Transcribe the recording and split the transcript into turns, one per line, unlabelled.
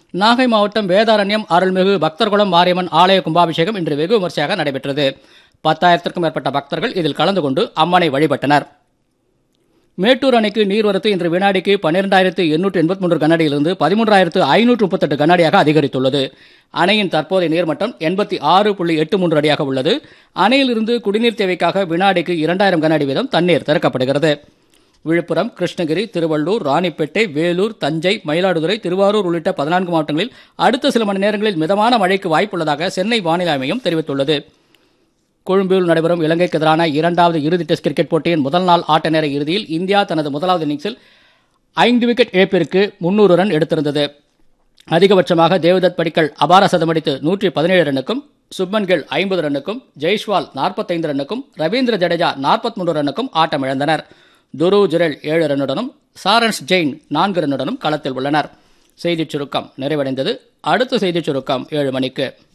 நாகை மாவட்டம் வேதாரண்யம் அருள்மிகு பக்தர்குளம் மாரியம்மன் ஆலய கும்பாபிஷேகம் இன்று வெகு விமர்சையாக நடைபெற்றது பத்தாயிரத்திற்கும் மேற்பட்ட பக்தர்கள் இதில் கலந்து கொண்டு அம்மனை வழிபட்டனர் மேட்டூர் அணைக்கு நீர்வரத்து இன்று வினாடிக்கு பன்னிரெண்டாயிரத்து எண்ணூற்று எண்பத்தி மூன்று கனஅடியிலிருந்து பதிமூன்றாயிரத்து ஐநூற்று முப்பத்தெட்டு கனஅடியாக அதிகரித்துள்ளது அணையின் தற்போதைய நீர்மட்டம் எண்பத்தி ஆறு புள்ளி எட்டு மூன்று அடியாக உள்ளது அணையிலிருந்து குடிநீர் தேவைக்காக வினாடிக்கு இரண்டாயிரம் கனஅடி வீதம் தண்ணீர் திறக்கப்படுகிறது விழுப்புரம் கிருஷ்ணகிரி திருவள்ளூர் ராணிப்பேட்டை வேலூர் தஞ்சை மயிலாடுதுறை திருவாரூர் உள்ளிட்ட பதினான்கு மாவட்டங்களில் அடுத்த சில மணி நேரங்களில் மிதமான மழைக்கு வாய்ப்புள்ளதாக சென்னை வானிலை மையம் தெரிவித்துள்ளது கொழும்பில் நடைபெறும் இலங்கைக்கு எதிரான இரண்டாவது இறுதி டெஸ்ட் கிரிக்கெட் போட்டியின் முதல் நாள் ஆட்ட நேர இறுதியில் இந்தியா தனது முதலாவது இன்னிங்ஸில் ஐந்து விக்கெட் இழப்பிற்கு முன்னூறு ரன் எடுத்திருந்தது அதிகபட்சமாக தேவதத் படிக்கல் அபார சதமடித்து நூற்றி பதினேழு ரன்னுக்கும் சுப்மன் கில் ஐம்பது ரன்னுக்கும் ஜெய்ஷ்வால் நாற்பத்தைந்து ரன்னுக்கும் ரவீந்திர ஜடேஜா நாற்பத்தி மூன்று ரன்னுக்கும் ஆட்டமிழந்தனர் துருவ் ஜுரேல் ஏழு ரன்னுடனும் சாரன்ஸ் ஜெயின் நான்கு ரன்னுடனும் களத்தில் உள்ளனர் செய்திச் சுருக்கம் நிறைவடைந்தது அடுத்த செய்திச் சுருக்கம் ஏழு மணிக்கு